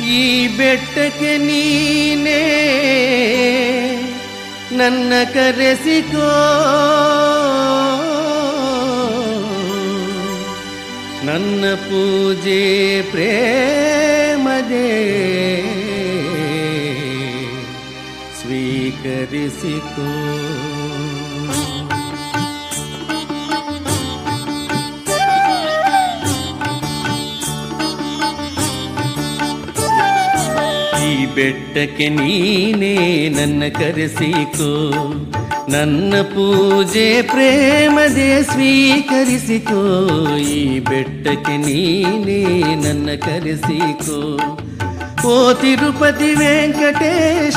ಈ ಬೆಟ್ಟಕ್ಕೆ ನೀನೇ ನನ್ನ ಕರೆಸಿಕೋ ನನ್ನ ಪೂಜೆ ಪ್ರೇಮದೇ ಸ್ವೀಕರಿಸಿಕೋ ಈ ಬೆಟ್ಟಕ್ಕೆ ನೀನೇ ನನ್ನ ಕರೆಸಿಕೋ ನನ್ನ ಪೂಜೆ ಪ್ರೇಮದೆ ಸ್ವೀಕರಿಸಿಕೋ ಈ ಬೆಟ್ಟಕ್ಕೆ ನೀನೇ ನನ್ನ ಕರೆಸಿಕೋ ಓ ತಿರುಪತಿ ವೆಂಕಟೇಶ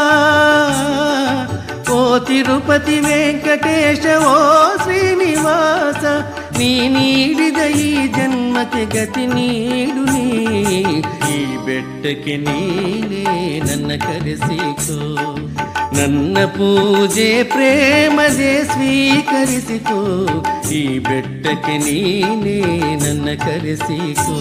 ಓ ತಿರುಪತಿ ವೆಂಕಟೇಶ ಓ ಶ್ರೀನಿವಾಸ ನೀ ನೀಡಿದ ಈ ಜನ್ಮಕ್ಕೆ ಗತಿ ನೀಡು ನೀ ಈ ಬೆಟ್ಟಕ್ಕೆ ನೀನೇ ನನ್ನ ಕರೆಸಿಕೋ ನನ್ನ ಪೂಜೆ ಪ್ರೇಮದೆ ಸ್ವೀಕರಿಸಿಕೋ ಈ ಬೆಟ್ಟಕ್ಕೆ ನೀನೇ ನನ್ನ ಕರೆಸಿಕೋ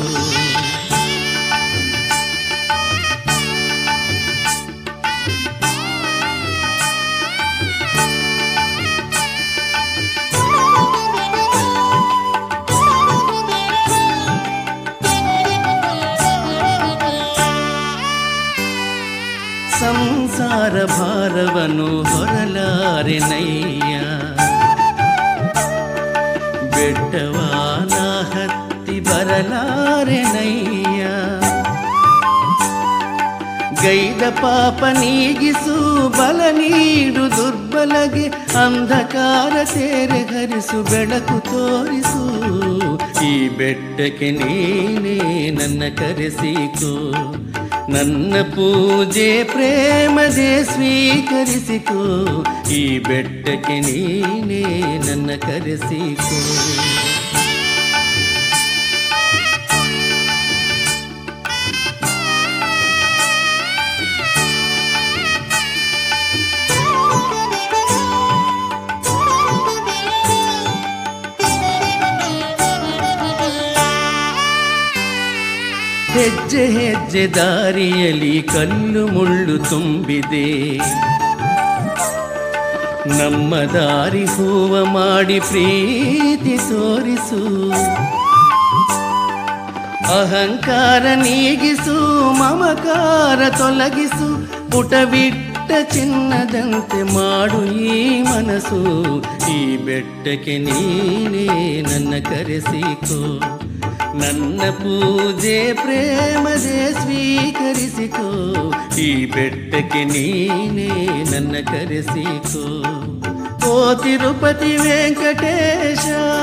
ಸಂಸಾರ ಭಾರವನ್ನು ಹೊರಲಾರೆನಯ್ಯ ಬೆಟ್ಟವಾನ ಹತ್ತಿ ಬರಲಾರೆನಯ್ಯ ಗೈದ ಪಾಪ ನೀಗಿಸು ಬಲ ನೀಡು ದುರ್ಬಲಗೆ ಅಂಧಕಾರ ಸೇರೆ ಹರಿಸು ಬೆಳಕು ತೋರಿಸು ಈ ಬೆಟ್ಟಕ್ಕೆ ನೀನೇ ನನ್ನ ಕರೆಸಿಕೋ ನನ್ನ ಪೂಜೆ ಪ್ರೇಮದೆ ಸ್ವೀಕರಿಸಿಕೋ ಈ ಬೆಟ್ಟಕ್ಕೆ ನೀನೇ ನನ್ನ ಕರೆಸಿಕೋ ಹೆಜ್ಜೆ ಹೆಜ್ಜೆ ದಾರಿಯಲ್ಲಿ ಕಲ್ಲು ಮುಳ್ಳು ತುಂಬಿದೆ ನಮ್ಮ ದಾರಿ ಹೂವ ಮಾಡಿ ಪ್ರೀತಿ ತೋರಿಸು ಅಹಂಕಾರ ನೀಗಿಸು ಮಮಕಾರ ತೊಲಗಿಸು ಪುಟಬಿಟ್ಟ ಚಿನ್ನದಂತೆ ಮಾಡು ಈ ಮನಸ್ಸು ಈ ಬೆಟ್ಟಕ್ಕೆ ನೀನೇ ನನ್ನ ಕರೆಸಿಕೋ ನನ್ನ ಪೂಜೆ ಪ್ರೇಮದೆ ಸ್ವೀಕರಿಸಿಕೋ ಈ ಬೆಟ್ಟಕ್ಕೆ ನೀನೇ ನನ್ನ ಕರೆಸಿಕೋ ಓ ತಿರುಪತಿ ವೆಂಕಟೇಶ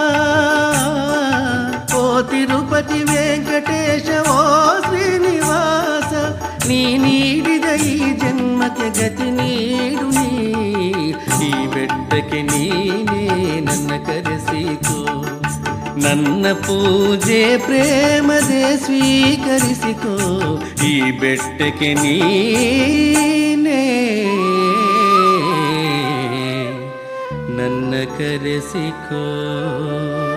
ಓ ತಿರುಪತಿ ವೆಂಕಟೇಶ ಓ ಶ್ರೀನಿವಾಸ ನೀ ನೀಡಿದ ಈ ಜನ್ಮಕ್ಕೆ ಗತಿ ನೀಡು ನೀ ಈ ಬೆಟ್ಟಕ್ಕೆ ನೀನೇ ನನ್ನ ಕರೆಸಿಕೋ ನನ್ನ ಪೂಜೆ ಪ್ರೇಮದೆ ಸ್ವೀಕರಿಸಿಕೋ ಈ ಬೆಟ್ಟಕ್ಕೆ ನೀನೇ ನನ್ನ ಕರೆಸಿಕೋ